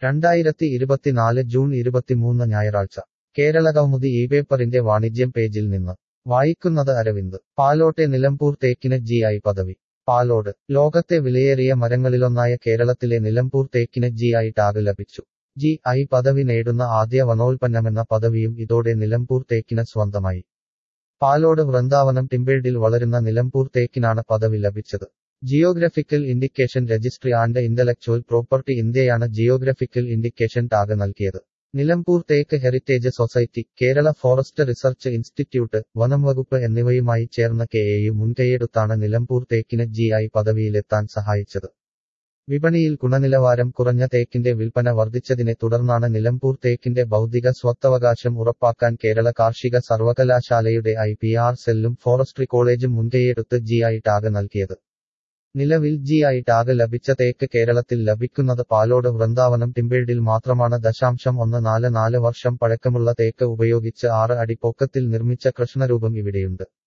രണ്ടായിരത്തി ഇരുപത്തിനാല് ജൂൺ ഇരുപത്തിമൂന്ന് ഞായറാഴ്ച കേരള കൗമുദി ഈ പേപ്പറിന്റെ വാണിജ്യം പേജിൽ നിന്ന് വായിക്കുന്നത് അരവിന്ദ് പാലോട്ടെ നിലമ്പൂർ തേക്കിന് ജി ഐ പദവി പാലോട് ലോകത്തെ വിലയേറിയ മരങ്ങളിലൊന്നായ കേരളത്തിലെ നിലമ്പൂർ തേക്കിന് ജി ഐ ടാഗ് ലഭിച്ചു ജി ഐ പദവി നേടുന്ന ആദ്യ വനോൽപ്പന്നമെന്ന പദവിയും ഇതോടെ നിലമ്പൂർ തേക്കിന് സ്വന്തമായി പാലോട് വൃന്ദാവനം ടിമ്പേഡിൽ വളരുന്ന നിലമ്പൂർ തേക്കിനാണ് പദവി ലഭിച്ചത് geographical indication registry and intellectual property ഇന്ത്യയാണ് ജിയോഗ്രഫിക്കൽ ഇൻഡിക്കേഷൻ ടാഗ് നൽകിയത് നിലമ്പൂർ തേക്ക് heritage society Kerala forest research institute വനം വകുപ്പ് എന്നിവയുമായി ചേർന്ന കെ എയു മുൻകൈയെടുത്താണ് നിലമ്പൂർ തേക്കിന് ജി ഐ പദവിയിലെത്താൻ സഹായിച്ചത് വിപണിയിൽ ഗുണനിലവാരം കുറഞ്ഞ തേക്കിന്റെ വിൽപ്പന വർദ്ധിച്ചതിനെ തുടർന്നാണ് നിലമ്പൂർ തേക്കിന്റെ ബൗദ്ധിക സ്വത്തവകാശം ഉറപ്പാക്കാൻ കേരള കാർഷിക സർവകലാശാലയുടെ ഐ പി ആർ സെല്ലും ഫോറസ്ട്രി കോളേജും മുൻകൈയെടുത്ത് ജി ഐ ടാഗ് നൽകിയത് നിലവിൽ ജി ഐ ടാഗ് ലഭിച്ച തേക്ക് കേരളത്തിൽ ലഭിക്കുന്നത് പാലോട് വൃന്ദാവനം ടിമ്പേഡിൽ മാത്രമാണ് ദശാംശം ഒന്ന് നാല് നാല് വർഷം പഴക്കമുള്ള തേക്ക് ഉപയോഗിച്ച് ആറ് അടി പൊക്കത്തിൽ നിർമ്മിച്ച കൃഷ്ണരൂപം ഇവിടെയുണ്ട്